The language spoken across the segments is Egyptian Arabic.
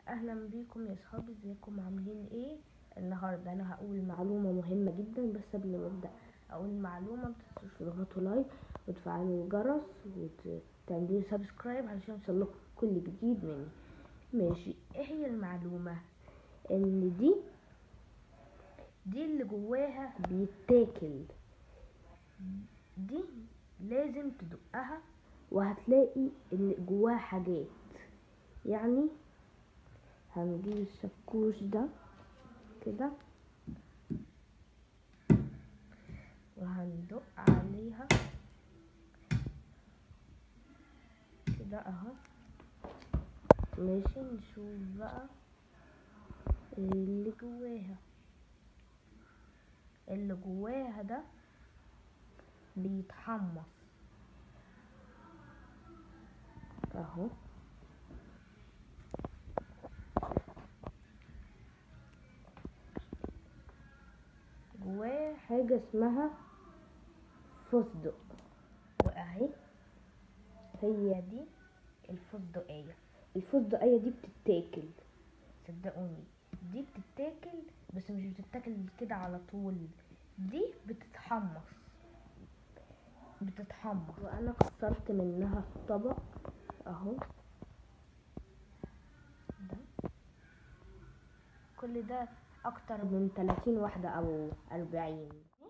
اهلا بيكم يا صحابي ازيكم عاملين ايه النهارده انا هقول معلومه مهمه جدا بس قبل ما ابدا اقول معلومه متنسوش تضغطوا لايك وتفعلوا الجرس وتعملوا سبسكرايب علشان يوصلكم كل جديد مني ماشي ايه هي المعلومه ان دي دي اللي جواها بيتاكل دي لازم تدقها وهتلاقي ان جواها حاجات يعني هنجيب الشكوش ده كده وهندق عليها كده اهو ماشي نشوف بقى اللي جواها اللي جواها ده بيتحمص اهو جواه حاجة اسمها فستق واهي هي دي الفستقية الفستقية دي بتتاكل صدقوني دي بتتاكل بس مش بتتاكل كده على طول دي بتتحمص بتتحمص وانا كسرت منها طبق اهو ده كل ده اكتر من 30 واحدة او 40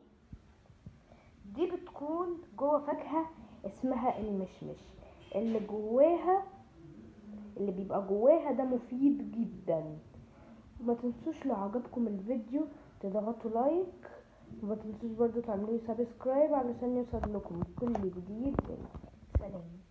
دي بتكون جوه فاكهة اسمها المشمش اللي جواها اللي بيبقى جواها ده مفيد جدا وما تنسوش لو عجبكم الفيديو تضغطوا لايك وما تنسوش برضو تعملوا سبسكرايب علشان يوصل لكم كل جديد سلام